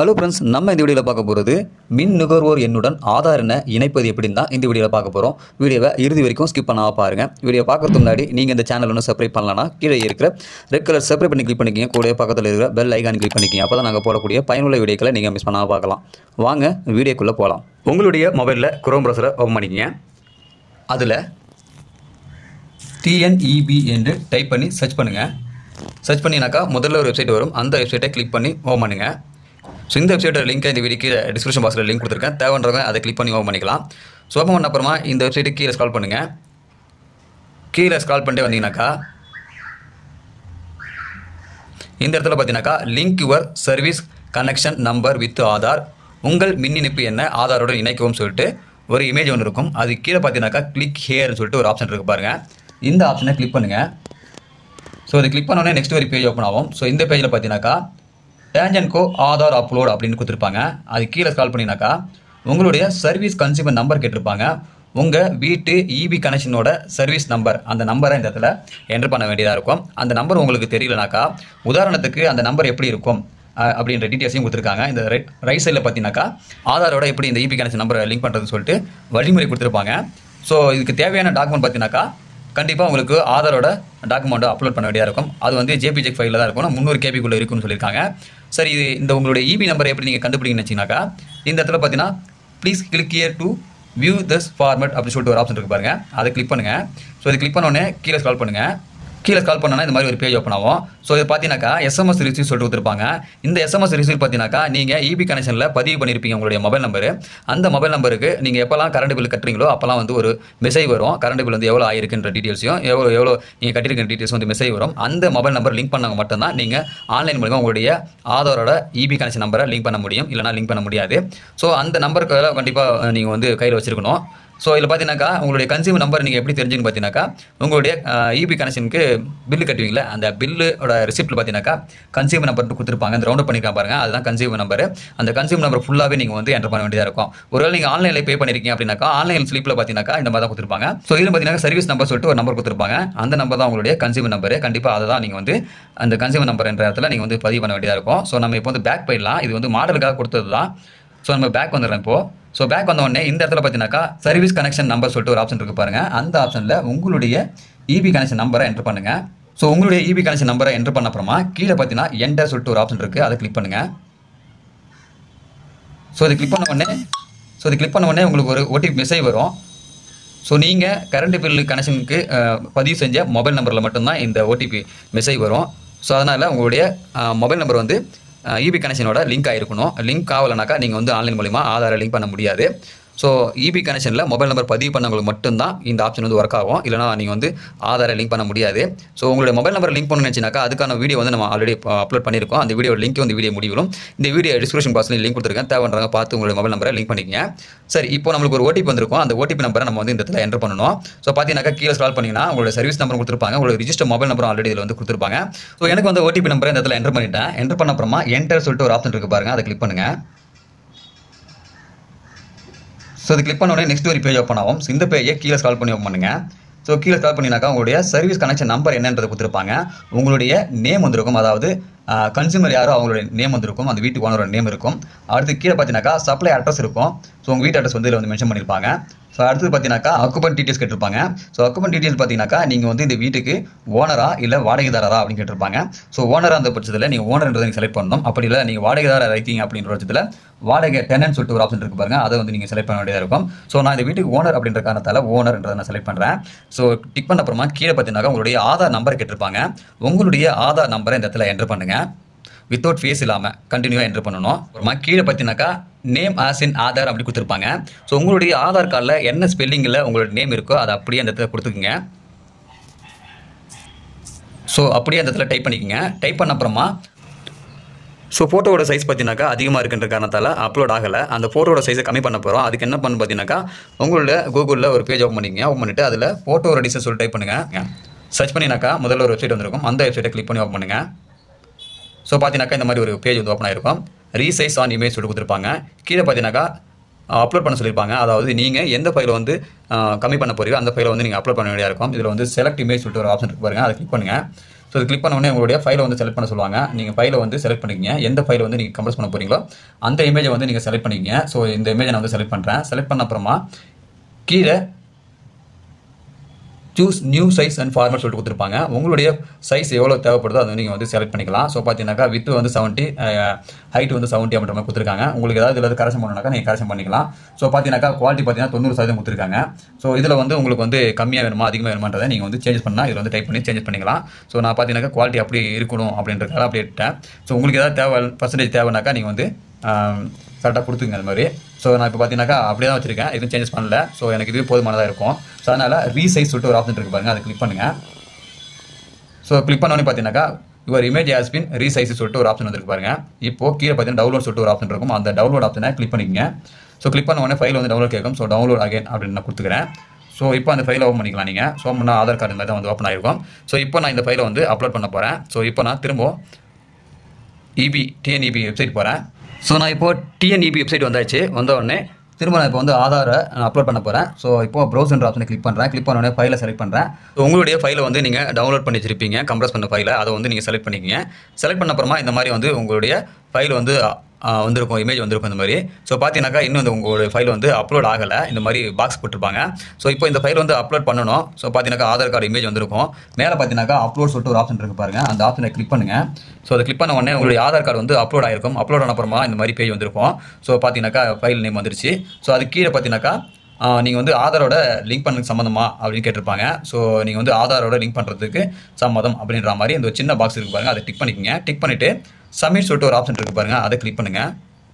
hello friends நம்ம இந்த வீடியோவில் பார்க்க போகிறது மின் நுகர்வோர் எண்ணுடன் ஆதார் எண்ணை இணைப்பது எப்படின்னு தான் இந்த வீடியோவில் பார்க்க போகிறோம் வீடியோவை இறுதி வரைக்கும் ஸ்கிப் பண்ணாம பாருங்கள் வீடியோ பார்க்கறதுக்கு முன்னாடி நீங்கள் இந்த சேனல் ஒன்று சப்ஸ்கிரைப் பண்ணலன்னா கீழே இருக்கிற ரெட் கலர் சப்ஸ்கிரைப் பண்ணி கிளிக் பண்ணிக்கிங்க கூட பக்கத்தில் இருக்கிற பெல் ஐகான் கிளிக் பண்ணிக்கிங்க அப்போ தான் நாங்கள் போடக்கூடிய பயனுள்ள வீடியோக்களை நீங்கள் மிஸ் பண்ணாமல் பார்க்கலாம் வாங்க வீடியோக்குள்ளே போகலாம் உங்களுடைய மொபைலில் குரோம் ப்ரௌசரை ஓப்பன் பண்ணிக்கிங்க அதில் டிஎன்இபி என்று டைப் பண்ணி சர்ச் பண்ணுங்கள் சர்ச் பண்ணினாக்கா முதல்ல ஒரு வெப்சைட் வரும் அந்த வெப்சைட்டை கிளிக் பண்ணி ஓப்பன் பண்ணுங்கள் ஸோ இந்த வெப்சைட்டோட லிங்க் இந்த வீடியோக்கு டிஸ்கிரிப்ஷன் பாக்ஸில் லிங்க் கொடுத்துருக்கேன் தேவைன்றவங்க அதை கிளிக் பண்ணி ஓப்பன் பண்ணிக்கலாம் ஸோ ஓப்பன் பண்ண அப்புறமா இந்த வெப்சைட்டு கீழே ஸ்கால் பண்ணுங்கள் கீழே ஸ்கால் பண்ணிட்டு வந்தீங்கன்னாக்கா இந்த இடத்துல பார்த்தீங்கன்னாக்கா link your service connection number with Aadhaar உங்கள் மின் இணைப்பு என்ன ஆதாரோட இணைக்கவும் சொல்லிட்டு ஒரு இமேஜ் ஒன்று இருக்கும் அது கீழே பார்த்தீங்கன்னாக்கா கிளிக் ஹேர்னு சொல்லிட்டு ஒரு ஆப்ஷன் இருக்கு பாருங்க இந்த ஆப்ஷனை கிளிக் பண்ணுங்கள் ஸோ இதை கிளிக் பண்ணோடனே நெக்ஸ்ட் ஒரு பேஜ் ஓப்பன் ஆகும் ஸோ இந்த பேஜில் பார்த்தீங்கன்னாக்கா டேஞ்சன்கோ ஆதார் அப்லோட் அப்படின்னு கொடுத்துருப்பாங்க அது கீழே கால் பண்ணினாக்கா உங்களுடைய சர்வீஸ் கன்சியூமர் நம்பர் கேட்டிருப்பாங்க உங்கள் வீட்டு இபி கனெக்ஷனோட சர்வீஸ் நம்பர் அந்த நம்பரை இந்த இடத்துல என்டர் பண்ண வேண்டியதாக இருக்கும் அந்த நம்பர் உங்களுக்கு தெரியலனாக்கா உதாரணத்துக்கு அந்த நம்பர் எப்படி இருக்கும் அஹ், அப்படின்ற டீட்டெயில்ஸையும் கொடுத்துருக்காங்க இந்த ரைட் ரைட் சைடில் பார்த்தீங்கன்னாக்கா ஆதாரோட எப்படி இந்த இபி கனெக்ஷன் நம்பரை லிங்க் பண்ணுறதுன்னு சொல்லிட்டு வழிமுறை கொடுத்துருப்பாங்க ஸோ இதுக்கு தேவையான டாக்குமெண்ட் பார்த்தீங்கன்னாக்கா கண்டிப்பாக உங்களுக்கு ஆதாரோட டாக்குமெண்ட்டை அப்லோட் பண்ண வேண்டியதாக இருக்கும் அது வந்து ஜேபிஜெக் ஃபைலில் தான் இருக்கும் முந்நூறு கேபிக்குள்ளே இருக்குன்னு சொல்லியிருக்காங்க சரி இது இந்த உங்களுடைய இபி நம்பர் எப்படி நீங்கள் கண்டுபிடிங்கன்னு வச்சிங்கனாக்கா இந்த இடத்துல பார்த்தீங்கன்னா please click here to view this format அப்படின்னு சொல்லிட்டு ஒரு ஆப்ஷன் இருக்கு பாருங்க அதை கிளிக் பண்ணுங்கள் ஸோ இது கிளிக் பண்ணோடனே கீழே ஸ்கால் பண்ணுங்கள் கீழே கால் பண்ணனா இந்த மாதிரி ஒரு பேஜ் ஓப்பன் ஆகும் ஸோ இது பார்த்தீங்கன்னாக்கா எஸ்எம்எஸ் ரிசீவ் சொல்லிட்டு கொடுத்துருப்பாங்க இந்த எஸ்எம்எஸ் ரிசீவ் பார்த்தீங்கன்னாக்கா நீங்கள் இபி கனெக்ஷனில் பதிவு பண்ணியிருப்பீங்க உங்களுடைய மொபைல் நம்பர் அந்த மொபைல் நம்பருக்கு நீங்கள் எப்போல்லாம் கரண்ட் பில் கட்டுறீங்களோ அப்போல்லாம் வந்து ஒரு மெசேஜ் வரும் கரண்ட் பில் வந்து எவ்வளோ ஆயிருக்குன்ற டீட்டெயில்ஸையும் எவ்வளோ எவ்வளோ நீங்கள் கட்டியிருக்கிற டீட்டெயில்ஸ் வந்து மெசேஜ் வரும் அந்த மொபைல் நம்பர் லிங்க் பண்ணவங்க மட்டும்தான் நீங்கள் ஆன்லைன் மூலமா உங்களுடைய ஆதாரோட இபி கனெக்ஷன் நம்பரை லிங்க் பண்ண முடியும் இல்லைனா லிங்க் பண்ண முடியாது ஸோ அந்த நம்பருக்கு கண்டிப்பாக நீங்கள் வந்து கையில் வச்சிருக்கணும் ஸோ இதில் பார்த்தீங்கன்னாக்கா உங்களுடைய கன்சியூமர் நம்பர் நீங்கள் எப்படி தெரிஞ்சுன்னு பார்த்தீங்கன்னாக்கா உங்களுடைய இபி கனெக்ஷனுக்கு பில்லு கட்டுவீங்களா அந்த பில்லோட ரிசிப்ட்டில் பார்த்தீங்கன்னாக்கா கன்சியூமர் நம்பர் கொடுத்துருப்பாங்க அந்த ரவுண்ட் பண்ணிக்கலாம் பாருங்க அதுதான் கன்சியூமர் நம்பர் அந்த கன்சியூமர் நம்பர் ஃபுல்லாகவே நீங்கள் வந்து என்டர் பண்ண வேண்டியதாக இருக்கும் ஒருவேளை நீங்கள் ஆன்லைனில் பே பண்ணிருக்கீங்க அப்படின்னாக்கா ஆன்லைன் ஸ்லிப்பில் பார்த்தீங்கன்னாக்கா இந்த மாதிரி தான் கொடுத்துருப்பாங்க ஸோ இதில் பார்த்தீங்கன்னா சர்வீஸ் நம்பர் சொல்லிட்டு ஒரு நம்பர் கொடுத்துருப்பாங்க அந்த நம்பர் தான் உங்களுடைய கன்சியூமர் நம்பர் கண்டிப்பாக அதை தான் நீங்கள் வந்து அந்த கன்சியூமர் நம்பர் என்ற இடத்துல நீங்கள் வந்து பதிவு பண்ண வேண்டியதாக இருக்கும் ஸோ நம்ம இப்போ வந்து பேக் போயிடலாம் இது வந்து மாடலுக்காக கொடுத்தது தான் ஸோ நம்ம பேக் வந்துடுறோம் இப்போ ஸோ பேக் வந்த உடனே இந்த இடத்துல பார்த்தீங்கன்னாக்கா சர்வீஸ் கனெக்ஷன் நம்பர் சொல்லிட்டு ஒரு ஆப்ஷன் இருக்கு பாருங்க அந்த ஆப்ஷனில் உங்களுடைய இபி கனெக்ஷன் நம்பரை என்டர் பண்ணுங்க ஸோ உங்களுடைய இபி கனெக்ஷன் நம்பரை என்டர் பண்ண அப்புறமா கீழே பார்த்தீங்கன்னா என்டர் சொல்லிட்டு ஒரு ஆப்ஷன் இருக்கு அதை கிளிக் பண்ணுங்க ஸோ இது கிளிக் பண்ண உடனே ஸோ இது கிளிக் பண்ண உடனே உங்களுக்கு ஒரு ஓடிபி மெசேஜ் வரும் ஸோ நீங்கள் கரண்ட் பில் கனெக்ஷனுக்கு பதிவு செஞ்ச மொபைல் நம்பரில் மட்டும்தான் இந்த ஓடிபி மெசேஜ் வரும் ஸோ அதனால் உங்களுடைய மொபைல் நம்பர் வந்து இபி கனெக்ஷனோட லிங்க் ஆகிருக்கணும் லிங்க் ஆகலைனாக்கா நீங்கள் வந்து ஆன்லைன் மூலிமா ஆதாரை லிங்க் பண்ண முடியாது ஸோ இபி கனெக்ஷனில் மொபைல் நம்பர் பதிவு பண்ணவங்களுக்கு மட்டும்தான் இந்த ஆப்ஷன் வந்து ஒர்க் ஆகும் இல்லைனா நீங்கள் வந்து ஆதாரை லிங்க் பண்ண முடியாது ஸோ உங்களுடைய மொபைல் நம்பர் லிங்க் பண்ணணும்னு நினச்சினாக்கா அதுக்கான வீடியோ வந்து நம்ம ஆல்ரெடி அப்லோட் பண்ணியிருக்கோம் அந்த வீடியோ லிங்க் வந்து வீடியோ முடிவிலும் இந்த வீடியோ டிஸ்கிரிப்ஷன் பாக்ஸில் லிங்க் கொடுத்துருக்கேன் தேவைன்றவங்க பார்த்து உங்களுடைய மொபைல் நம்பரை லிங்க் பண்ணிக்கங்க சரி இப்போ நம்மளுக்கு ஒரு ஓடிபி வந்திருக்கும் அந்த ஓடிபி நம்பரை நம்ம வந்து இந்த இடத்துல என்டர் பண்ணணும் ஸோ பார்த்தீங்கன்னாக்கா கீழே ஸ்க்ரால் பண்ணிங்கன்னா உங்களோட சர்வீஸ் நம்பர் கொடுத்துருப்பாங்க உங்களுக்கு ரிஜிஸ்டர் மொபைல் நம்பரும் ஆல்ரெடி இதில் வந்து கொடுத்துருப்பாங்க ஸோ எனக்கு வந்து ஓடிபி நம்பரை இந்த இடத்துல என்டர் பண்ணிட்டேன் என்டர் பண்ண அப்புறமா என்டர் சொல்லிட்டு ஒரு ஆப்ஷன் இருக்கு பாருங்க அதை கிளிக் பண்ணுங்க ஸோ இது கிளிக் பண்ண உடனே நெக்ஸ்ட் ஒரு பேஜ் ஓப்பன் ஆகும் So, இந்த பேஜை கீழே ஸ்கால் பண்ணி ஓப்பன் பண்ணுங்க ஸோ கீழே ஸ்கால் பண்ணினாக்கா உங்களுடைய சர்வீஸ் கனெக்ஷன் நம்பர் என்னன்றதை கொடுத்துருப்பாங்க உங்களுடைய நேம் வந்திருக்கும் அதாவது கன்சியூமர் யாரோ அவங்களுடைய நேம் வந்திருக்கும் அந்த வீட்டு ஓனரோட நேம் இருக்கும் அடுத்து கீழே பார்த்தீங்கன்னாக்கா சப்ளை அட்ரஸ் இருக்கும் ஸோ உங்கள் வீட்டு அட்ரஸ் வந்து இதில் வந்து மென்ஷன் பண்ணியிருப்பாங்க ஸோ அடுத்தது பார்த்தீங்கன்னாக்கா அக்குபன் டீட்டெயில்ஸ் கேட்டிருப்பாங்க ஸோ அக்குபன் டீட்டெயில்ஸ் பார்த்தீங்கன்னாக்கா நீங்கள் வந்து இந்த வீட்டுக்கு ஓனரா இல்லை வாடகைதாரரா அப்படின்னு கேட்டிருப்பாங்க ஸோ ஓனராக அந்த பட்சத்தில் நீங்கள் ஓனர்ன்றதை நீங்கள் செலக்ட் பண்ணணும் அப்படி இல்லை நீங்கள் வாடகைதாரர் இருக்கீங்க அப்படின்ற பட்சத்தில் வாடகை டெனன்ட் சொல்லிட்டு ஒரு ஆப்ஷன் இருக்கு பாருங்க அதை வந்து நீங்கள் செலக்ட் பண்ண வேண்டியதாக இருக்கும் ஸோ நான் இந்த வீட்டுக்கு ஓனர் அப்படின்ற காரணத்தால் ஓனர்ன்றதை நான் செலக்ட் பண்ணுறேன் ஸோ டிக் பண்ண அப்புறமா கீழே பார்த்தீங்கன்னாக்கா உங்களுடைய ஆதார் நம்பர் கேட்டிருப்பாங்க உங்களுடைய ஆதார் நம்பரை இந்த இடத்துல என்டர் பண்ணுங்க வித்தவுட் ஃபேஸ் இல்லாமல் கண்டினியூவாக என்டர் பண்ணணும் அப்புறமா கீழே பார்த்தீங்கன்னாக்கா நேம் ஆஸ் இன் ஆதார் அப்படி கொடுத்துருப்பாங்க ஸோ உங்களுடைய ஆதார் கார்டில் என்ன ஸ்பெல்லிங்கில் உங்களோட நேம் இருக்கோ அதை அப்படியே அந்த இடத்துல கொடுத்துக்குங்க ஸோ அப்படியே அந்த இடத்துல டைப் பண்ணிக்கோங்க டைப் பண்ண அப்புறமா ஸோ ஃபோட்டோவோட சைஸ் பார்த்தீங்கன்னாக்கா அதிகமாக இருக்குன்ற காரணத்தால் அப்லோட் ஆகலை அந்த ஃபோட்டோவோட சைஸை கம்மி பண்ண போகிறோம் அதுக்கு என்ன பண்ணு பார்த்தீங்கன்னாக்கா உங்களோட கூகுளில் ஒரு பேஜ் ஓப்பன் பண்ணிக்கங்க ஓப்பன் பண்ணிட்டு அதில் ஃபோட்டோ ரெடிஷன் சொல்லி டைப் பண்ணுங்கள் சர்ச் பண்ணினாக்கா முதல்ல ஒரு வெப்சைட் வந்திருக்கும் அந்த வெப்சைட்டை கிளிக் பண்ணி ஓப்பன் பண்ணுங்கள் ஸோ பார்த்தீங்கன்னாக்கா இந்த மாதிரி ஒரு பேஜ் வந்து ஓப்பன் ஆயிருக்கும் ரீசைஸ் ஆன் இமேஜ் சொல்லி கொடுத்துருப்பாங்க கீழே பார்த்தீங்கன்னாக்கா அப்லோட் பண்ண சொல்லியிருப்பாங்க அதாவது நீங்கள் எந்த ஃபைலை வந்து அஹ், கம்மி பண்ண போறீங்களோ அந்த ஃபைலை வந்து நீங்கள் அப்லோட் பண்ண வேண்டியதாக இருக்கும் இதில் வந்து செலக்ட் இமேஜ் சொல்லிட்டு ஒரு ஆப்ஷன் இருக்கு பாருங்க அதை கிளிக் பண்ணுங்கள் ஸோ இது கிளிக் பண்ண உடனே உங்களுடைய ஃபைலை வந்து செலக்ட் பண்ண சொல்லுவாங்க நீங்கள் ஃபைலை வந்து செலக்ட் பண்ணிக்கங்க எந்த ஃபைலை வந்து நீங்கள் கம்ப்ரஸ் பண்ண போகிறீங்களோ அந்த இமேஜை வந்து நீங்கள் செலக்ட் பண்ணிக்கங்க ஸோ இந்த இமேஜை நான் வந்து செலக்ட் பண்ணுறேன் செலக்ட் பண்ண அப்புறமா கீழே choose new size and format சொல்லிட்டு கொடுத்துருப்பாங்க உங்களுடைய சைஸ் எவ்வளோ தேவைப்படுதோ அதை நீங்கள் வந்து செலக்ட் பண்ணிக்கலாம் ஸோ பார்த்தீங்கன்னாக்கா வித் வந்து செவன்ட்டி ஹைட் வந்து செவன்ட்டி அப்படின்ற மாதிரி கொடுத்துருக்காங்க உங்களுக்கு ஏதாவது இதில் கரெக்ஷன் பண்ணணும்னாக்கா நீங்கள் கரெக்ஷன் பண்ணிக்கலாம் ஸோ பார்த்தீங்கன்னாக்கா குவாலிட்டி பார்த்தீங்கன்னா தொண்ணூறு சதவீதம் கொடுத்துருக்காங்க ஸோ இதில் வந்து உங்களுக்கு வந்து கம்மியாக வேணுமா அதிகமாக வேணுமான்றதை நீங்கள் வந்து சேஞ்ச் பண்ணால் இதில் வந்து டைப் பண்ணி சேஞ்ச் பண்ணிக்கலாம் ஸோ நான் பார்த்தீங்கன்னாக்கா குவாலிட்டி அப்படி இருக்கணும் அப்படின்றதுக்காக அப்படி இட்டேன் ஸோ உங்களுக்கு ஏதாவது தேவை பர்சன்டேஜ் தேவைனாக்கா நீங்கள் வந்து கரெக்டாக கொடுத்துங்க அது மாதிரி ஸோ நான் இப்போ பார்த்தீங்கன்னாக்கா அப்படியே தான் வச்சிருக்கேன் எதுவும் சேஞ்சஸ் பண்ணல ஸோ எனக்கு இதுவே போதுமானதாக இருக்கும் ஸோ அதனால் ரீசைஸ் சொல்லிட்டு ஒரு ஆப்ஷன் இருக்கு பாருங்க அதை கிளிக் பண்ணுங்கள் ஸோ கிளிக் பண்ணோன்னே பார்த்தீங்கன்னாக்கா your image has been resize சொல்லிட்டு ஒரு ஆப்ஷன் வந்துருக்கு பாருங்க இப்போ கீழே பார்த்தீங்கன்னா டவுன்லோட் சொல்லிட்டு ஒரு ஆப்ஷன் இருக்கும் அந்த டவுன்லோட் ஆப்ஷனை கிளிக் பண்ணிக்கங்க ஸோ கிளிக் பண்ண உடனே ஃபைல் வந்து டவுன்லோட் கேட்கும் ஸோ டவுன்லோட் அகைன் அப்படின்னு நான் கொடுத்துக்கிறேன் ஸோ இப்போ அந்த ஃபைலை ஓப்பன் பண்ணிக்கலாம் நீங்கள் ஸோ முன்னா ஆதார் கார்டு மாதிரி தான் வந்து ஓப்பன் ஆகிருக்கும் ஸோ இப்போ நான் இந்த ஃபைலை வந்து அப்லோட் பண்ண போகிறேன் ஸோ இப்போ நான் திரும்ப இபி டிஎன்இபி வெப்சைட் போகிறேன் ஸோ நான் இப்போ டிஎன்இபி வெப்சைட் வந்தாச்சு வந்த உடனே திரும்ப நான் இப்போ வந்து ஆதாரை நான் அப்லோட் பண்ண போகிறேன் ஸோ இப்போ ப்ரௌசர் ஆப்ஷனை கிளிக் பண்ணுறேன் கிளிக் பண்ண உடனே ஃபைலை செலக்ட் பண்ணுறேன் ஸோ உங்களுடைய ஃபைலை வந்து நீங்கள் டவுன்லோட் பண்ணி வச்சிருப்பீங்க கம்ப்ரஸ் பண்ண ஃபைலை அதை வந்து நீங்கள் செலக்ட் பண்ணிக்கங்க செலக்ட் பண்ண அப்புறமா இந்த மாதிரி வந்து உங்களுடைய ஃபைல் வந்து ஆ, வந்திருக்கும் இமேஜ் வந்திருக்கும் இந்த மாதிரி ஸோ பார்த்தீங்கன்னாக்கா இன்னும் இந்த உங்களுடைய ஃபைல் வந்து அப்லோட் ஆகலை இந்த மாதிரி பாக்ஸ் போட்டிருப்பாங்க ஸோ இப்போ இந்த ஃபைல் வந்து அப்லோட் பண்ணணும் ஸோ பார்த்தீங்கன்னாக்கா ஆதார் கார்டு இமேஜ் வந்திருக்கும் மேலே பார்த்தீங்கன்னாக்கா அப்லோட் சொல்லிட்டு ஒரு ஆப்ஷன் இருக்கு பாருங்க அந்த ஆப்ஷனை கிளிக் பண்ணுங்க ஸோ அதை கிளிக் பண்ண உடனே உங்களுடைய ஆதார் கார்டு வந்து அப்லோட் ஆயிருக்கும் அப்லோட் ஆன அப்புறமா இந்த மாதிரி பேஜ் வந்திருக்கும் ஸோ பார்த்தீங்கன்னாக்கா ஃபைல் நேம் வந்துருச்சு ஸோ அது கீழே பார்த்தீங்கன்னாக்கா நீங்கள் வந்து ஆதாரோட லிங்க் பண்ண சம்மந்தமா அப்படின்னு கேட்டிருப்பாங்க ஸோ நீங்கள் வந்து ஆதாரோட லிங்க் பண்ணுறதுக்கு சம்மதம் அப்படின்ற மாதிரி இந்த ஒரு சின்ன பாக்ஸ் இருக்கு பாருங்க அதை டிக் பண்ணிக்கங்க டிக் பண்ணிவிட்டு சப்மிட் சொல்லிட்டு ஒரு ஆப்ஷன் இருக்கு பாருங்க அதை கிளிக் பண்ணுங்கள்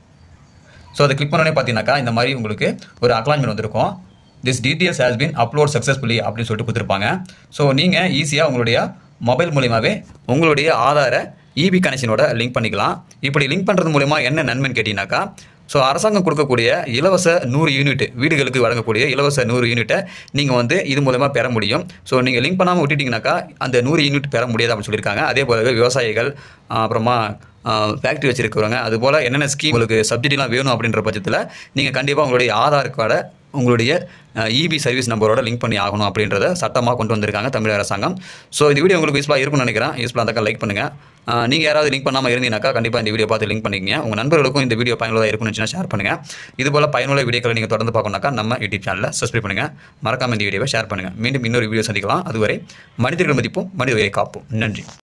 ஸோ அதை கிளிக் பண்ணோடனே பார்த்தீங்கன்னாக்கா இந்த மாதிரி உங்களுக்கு ஒரு அக்லான்மெண்ட் வந்திருக்கும் this details has been upload successfully அப்படின்னு சொல்லிட்டு கொடுத்துருப்பாங்க ஸோ நீங்கள் ஈஸியாக உங்களுடைய மொபைல் மூலியமாகவே உங்களுடைய ஆதாரை இபி கனெக்ஷனோட லிங்க் பண்ணிக்கலாம் இப்படி லிங்க் பண்ணுறது மூலிமா என்ன நன்மைன்னு கேட்டிங்கனாக்கா ஸோ அரசாங்கம் கொடுக்கக்கூடிய இலவச நூறு யூனிட் வீடுகளுக்கு வழங்கக்கூடிய இலவச நூறு யூனிட்டை நீங்கள் வந்து இது மூலமாக பெற முடியும் ஸோ நீங்கள் லிங்க் பண்ணாமல் விட்டுட்டீங்கனாக்கா அந்த நூறு யூனிட் பெற முடியாது அப்படின்னு சொல்லியிருக்காங்க அதே போலவே விவசாயிகள் ஆஹ் அப்புறமா ஃபேக்ட்ரி வச்சிருக்கிறவங்க அது போல் என்னென்ன ஸ்கீம் உங்களுக்கு சப்சிடிலாம் வேணும் அப்படின்ற பட்சத்தில் நீங்கள் கண்டிப்பாக உங்களுடைய ஆதார் கார்டை உங்களுடைய இபி சர்வீஸ் நம்பரோட லிங்க் பண்ணி ஆகணும் அப்படின்றத சட்டமாக கொண்டு வந்திருக்காங்க தமிழக அரசாங்கம் ஸோ இந்த வீடியோ உங்களுக்கு யூஸ்ஃபுல்லாக இருக்கும்னு நினைக்கிறேன் யூஸ்ஃபுல்லாக இருந்தாக்கா லைக் பண்ணுங்கள் நீங்கள் யாராவது லிங்க் பண்ணாமல் இருந்தீங்கன்னாக்கா கண்டிப்பாக இந்த வீடியோ பார்த்து லிங்க் பண்ணிக்கங்க உங்கள் நண்பர்களுக்கும் இந்த வீடியோ பயனுள்ளதாக இருக்கும்னு ஷேர் பண்ணுங்கள் இது போல் பயனுள்ள வீடியோக்களை நீங்கள் தொடர்ந்து பார்க்கணும்னாக்கா நம்ம யூடியூப் சேனலில் சப்ஸ்கிரைப் பண்ணுங்கள் மறக்காம இந்த வீடியோவை ஷேர் பண்ணுங்கள் மீண்டும் இன்னொரு வீடியோ சந்திக்கலாம் அதுவரை மனிதர்கள் மதிப்போம் மனித உயிரை காப்போம் நன்றி